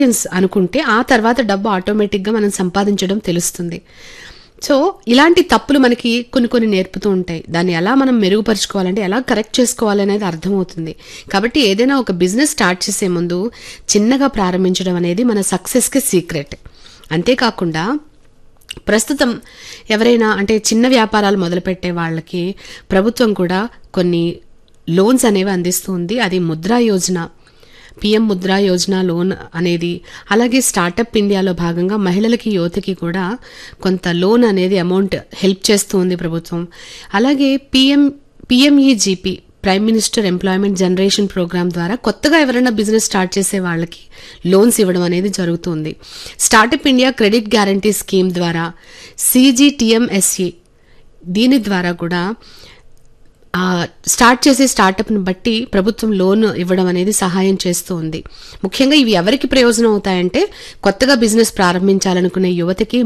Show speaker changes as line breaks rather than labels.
experience అనుకుంటే ఆ తర్వాత డబ్బు ఆటోమేటిక్గా మనం సంపాదించడం తెలుస్తుంది సో ఇలాంటి తప్పులు మనకి కొన్ని కొన్ని నేర్పుతూ ఉంటాయి దాన్ని ఎలా మనం మెరుగుపరుచుకోవాలంటే ఎలా కరెక్ట్ చేసుకోవాలనేది అర్థమవుతుంది కాబట్టి ఏదైనా ఒక బిజినెస్ స్టార్ట్ చేసే ముందు చిన్నగా ప్రారంభించడం అనేది మన సక్సెస్కి సీక్రెట్ అంతేకాకుండా ప్రస్తుతం ఎవరైనా అంటే చిన్న వ్యాపారాలు మొదలుపెట్టే వాళ్ళకి ప్రభుత్వం కూడా కొన్ని లోన్స్ అనేవి అందిస్తుంది అది ముద్రా యోజన పిఎం ముద్రా యోజన లోన్ అనేది అలాగే స్టార్టప్ ఇండియాలో భాగంగా మహిళలకి యువతకి కూడా కొంత లోన్ అనేది అమౌంట్ హెల్ప్ చేస్తుంది ప్రభుత్వం అలాగే PM PMEGP prime minister employment generation programme ద్వారా కొత్తగా ఎవరైనా బిజినెస్ స్టార్ట్ చేసే వాళ్ళకి లోన్స్ ఇవ్వడం అనేది జరుగుతుంది startup India credit guarantee scheme ద్వారా సిజిటిఎంఎస్సి దీని ద్వారా కూడా ఆ, స్టార్ట్ చేసే స్టార్టప్ని బట్టి ప్రభుత్వం లోన్ ఇవ్వడం అనేది సహాయం చేస్తూ ఉంది ముఖ్యంగా ఇవి ఎవరికి ప్రయోజనం అవుతాయంటే కొత్తగా బిజినెస్ ప్రారంభించాలనుకునే యువతకి